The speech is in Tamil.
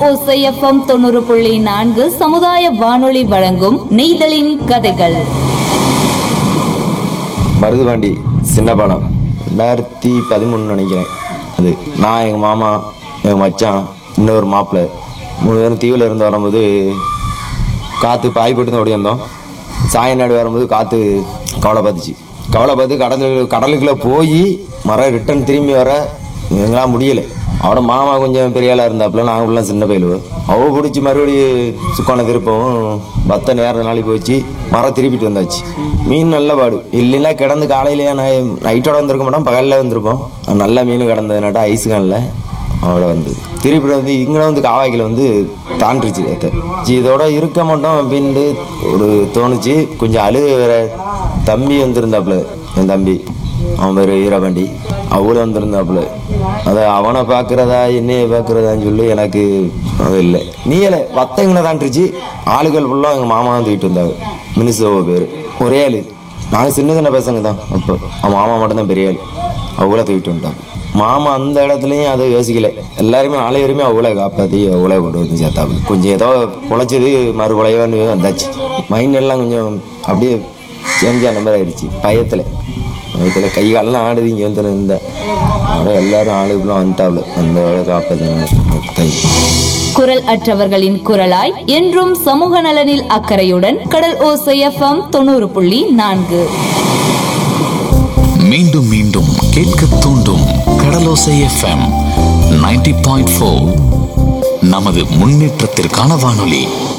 ஓசைஎஃப்எம் தொண்ணூறு புள்ளி நான்கு சமுதாய வானொலி வழங்கும் நெய்தலின் கதைகள் மருதுபாண்டி சின்ன பாலம் ரெண்டாயிரத்தி பதிமூணு நினைக்கிறேன் அது நான் எங்கள் மாமா எங்கள் மச்சான் இன்னொரு மாப்பிள்ளை மூணு பேரும் தீவில் இருந்து வரும்போது காற்று பாய் போட்டு தான் ஓடி வந்தோம் சாயநாடு வரும்போது காற்று கவலை பார்த்துச்சு கவலை பார்த்து கடலுக்கு கடலுக்குள்ளே போய் மரம் ரிட்டன் திரும்பி வர எங்களால் முடியலை அவட மாமா கொஞ்சம் பெரிய ஆளாக இருந்தாப்புல நாங்களாம் சின்ன பயிலுவோம் அவ பிடிச்சி மறுபடியும் சுக்கான திருப்பவும் பத்த நேரம் நாளைக்கு போச்சு மரம் திருப்பிட்டு வந்தாச்சு மீன் நல்ல பாடு இல்லைன்னா கிடந்து காலையிலேயே நான் நைட்டோட வந்திருக்க மாட்டோம் பகலில் வந்திருப்போம் நல்ல மீன் கிடந்ததுனாட்டா ஐஸ் கானில் அவளை வந்து திருப்பி வந்து இங்கே வந்து காவாய்க்கில் வந்து தாண்டிருச்சு நேத்து. சரி இதோட இருக்க மாட்டோம் அப்படின்ட்டு ஒரு தோணுச்சு கொஞ்சம் அழுக வேற தம்பி வந்திருந்தாப்புல என் தம்பி அவன் பேர் வீரபாண்டி அவளும் வந்திருந்தாப்புல அதை அவனை பார்க்குறதா என்னைய பார்க்குறதான்னு சொல்லி எனக்கு அது இல்லை நீல வத்தங்கனை தாண்டிருச்சு ஆளுகள் ஃபுல்லாக எங்கள் மாமா வந்து வீட்டு வந்தாங்க மினிசோவ பேர் ஒரே ஆளு நாங்கள் சின்ன சின்ன பசங்க தான் அப்போ அவன் மாமா மட்டும்தான் பெரிய ஆள் அவளை தூக்கிட்டு வந்துட்டாங்க மாமா அந்த இடத்துலையும் அதை யோசிக்கல எல்லாருமே அனைவருமே அவளை காப்பாற்றி அவளை கொண்டு வந்து சேர்த்தாப்பு கொஞ்சம் ஏதோ பொழைச்சது மறுபழையன்னு வந்தாச்சு மைண்ட் எல்லாம் கொஞ்சம் அப்படியே சேஞ்ச் ஆன மாதிரி ஆயிடுச்சு பயத்தில் பயத்தில் கை காலெல்லாம் ஆடுது இங்கே வந்து இருந்தேன் ஆனால் எல்லாரும் ஆளுக்குலாம் வந்துட்டாவில் அந்த வேலை காப்பாற்ற குரல் அற்றவர்களின் குரலாய் என்றும் சமூக நலனில் அக்கறையுடன் கடல் ஓசைஎஃப்எம் தொண்ணூறு புள்ளி நான்கு மீண்டும் மீண்டும் கேட்க தூண்டும் கடலோசை எஃப்எம் 90.4 பாயிண்ட் நமது முன்னேற்றத்திற்கான வானொலி